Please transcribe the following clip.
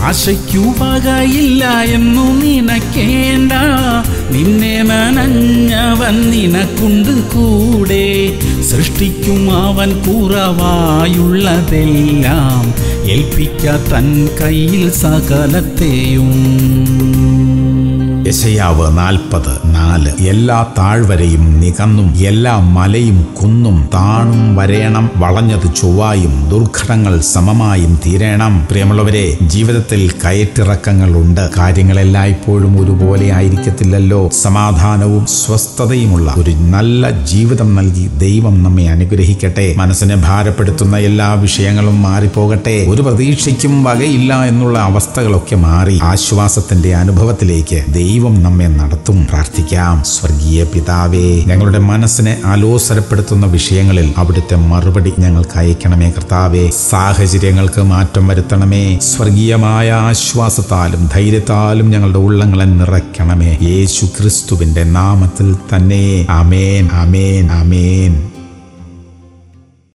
ആശയ്ക്കു വകയില്ല എന്നു നിനക്കേണ്ട നിന്നെ നനഞ്ഞവൻ നിനക്കുണ്ട് കൂടെ സൃഷ്ടിക്കും അവൻ കുറവായുള്ളതെല്ലാം ഏൽപ്പിക്ക തൻ കയ്യിൽ സകലത്തെയും യശയാവ് നാൽപ്പത് നാല് എല്ലാ താഴ്വരയും നികന്നും എല്ലാ മലയും കുന്നും താണും വരേണം വളഞ്ഞത് ചൊവ്വായും ദുർഘടങ്ങൾ സമമായും തീരണം പ്രിയമുള്ളവരെ ജീവിതത്തിൽ കയറ്റിറക്കങ്ങളുണ്ട് കാര്യങ്ങളെല്ലായ്പ്പോഴും ഒരുപോലെ ആയിരിക്കത്തില്ലല്ലോ സമാധാനവും സ്വസ്ഥതയുമുള്ള ഒരു നല്ല ജീവിതം നൽകി ദൈവം നമ്മെ അനുഗ്രഹിക്കട്ടെ മനസ്സിനെ ഭാരപ്പെടുത്തുന്ന എല്ലാ വിഷയങ്ങളും മാറിപ്പോകട്ടെ ഒരു പ്രതീക്ഷയ്ക്കും വകയില്ല എന്നുള്ള അവസ്ഥകളൊക്കെ മാറി ആശ്വാസത്തിന്റെ അനുഭവത്തിലേക്ക് ദൈവം നമ്മെ നടത്തും പ്രാർത്ഥിക്കാം സ്വർഗീയ പിതാവേ ഞങ്ങളുടെ മനസ്സിനെ ആലോസരപ്പെടുത്തുന്ന വിഷയങ്ങളിൽ അവിടുത്തെ മറുപടി ഞങ്ങൾക്ക് അയക്കണമേ കർത്താവേ സാഹചര്യങ്ങൾക്ക് മാറ്റം വരുത്തണമേ സ്വർഗീയമായ ആശ്വാസത്താലും ധൈര്യത്താലും ഞങ്ങളുടെ ഉള്ളങ്ങളെ നിറയ്ക്കണമേ യേശു ക്രിസ്തുവിന്റെ നാമത്തിൽ തന്നെ അമേൻ അമേൻ അമേൻ